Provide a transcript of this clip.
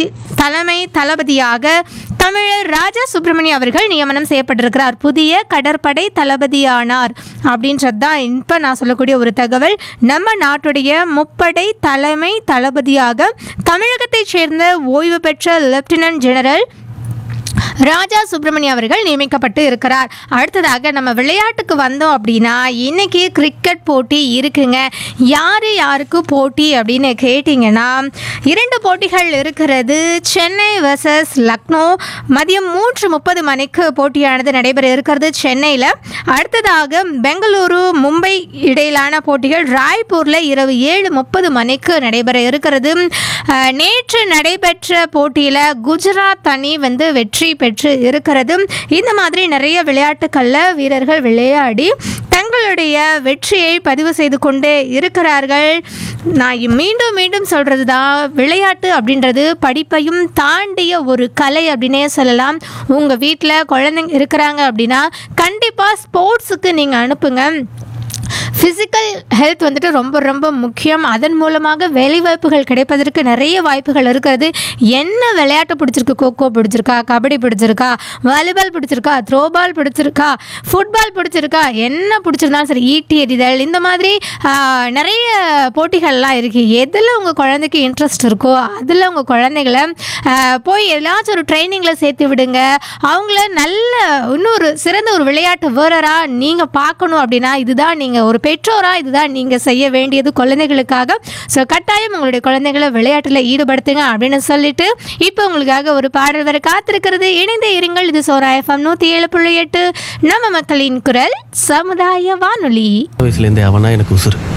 தலைமை தளபதியாக தமிழர் ராஜா சுப்பிரமணியம் அவர்கள் நியமனம் செய்யப்பட்டிருக்கிறார் புதிய கடற்படை தளபதியானார் அப்படின்றது தான் இப்போ நான் சொல்லக்கூடிய ஒரு தகவல் நம்ம நாட்டுடைய முப்படை தலைமை தளபதியாக தமிழகத்தைச் சேர்ந்த ஓய்வு பெற்ற லெப்டினன்ட் ஜெனரல் ராஜா சுப்பிரமணியம் அவர்கள் நியமிக்கப்பட்டு இருக்கிறார் அடுத்ததாக நம்ம விளையாட்டுக்கு வந்தோம் அப்படின்னா இன்னைக்கு கிரிக்கெட் போட்டி இருக்குங்க யார் யாருக்கு போட்டி அப்படின்னு கேட்டிங்கன்னா இரண்டு போட்டிகள் இருக்கிறது சென்னை வர்சஸ் லக்னோ மதியம் மூன்று முப்பது மணிக்கு போட்டியானது நடைபெற இருக்கிறது சென்னையில் அடுத்ததாக பெங்களூரு மும்பை இடையிலான போட்டிகள் ராய்ப்பூரில் இரவு ஏழு முப்பது மணிக்கு நடைபெற இருக்கிறது அஹ், நேற்று நடைபெற்ற போட்டியில் குஜராத் அணி வந்து வெற்றி பெற்று இருக்கிறது இந்த மாதிரி நிறைய விளையாட்டுகளில் வீரர்கள் விளையாடி தங்களுடைய வெற்றியை பதிவு செய்து கொண்டே இருக்கிறார்கள் நான் மீண்டும் மீண்டும் சொல்கிறது தான் விளையாட்டு அப்படின்றது படிப்பையும் தாண்டிய ஒரு கலை அப்படின்னே சொல்லலாம் உங்கள் வீட்டில் குழந்தைங்க இருக்கிறாங்க அப்படின்னா கண்டிப்பாக ஸ்போர்ட்ஸுக்கு நீங்கள் அனுப்புங்க ஃபிசிக்கல் ஹெல்த் வந்துட்டு ரொம்ப ரொம்ப முக்கியம் அதன் மூலமாக வேலைவாய்ப்புகள் கிடைப்பதற்கு நிறைய வாய்ப்புகள் இருக்கிறது என்ன விளையாட்டு பிடிச்சிருக்கு கோகோ பிடிச்சிருக்கா கபடி பிடிச்சிருக்கா வாலிபால் பிடிச்சிருக்கா த்ரோபால் பிடிச்சிருக்கா ஃபுட்பால் பிடிச்சிருக்கா என்ன பிடிச்சிருந்தாலும் சரி ஈட்டி எறிதல் இந்த மாதிரி ஆஹ், நிறைய போட்டிகள்லாம் இருக்குது எதில் உங்கள் குழந்தைக்கு இன்ட்ரெஸ்ட் இருக்கோ அதில் உங்கள் குழந்தைகளை ஆஹ், போய் ஏதாச்சும் ஒரு ட்ரைனிங்கில் சேர்த்து விடுங்க அவங்கள நல்ல இன்னொரு சிறந்த ஒரு விளையாட்டு வீரராக நீங்கள் பார்க்கணும் அப்படின்னா இதுதான் நீங்கள் ஒரு பெற்றோராக இதுதான் நீங்கள் செய்ய வேண்டியது குழந்தைகளுக்காக ஸோ கட்டாயம் உங்களுடைய குழந்தைகளை விளையாட்டில் ஈடுபடுத்துங்க அப்படின்னு சொல்லிட்டு இப்போ உங்களுக்காக ஒரு பாடல் வர காத்திருக்கிறது இணைந்த இருங்கள் இது சோரா எஃப்எம் நூற்றி ஏழு புள்ளி எட்டு நம்ம மக்களின் குரல் சமுதாய வானொலி வயசுலேருந்தே அவனா எனக்கு உசுறு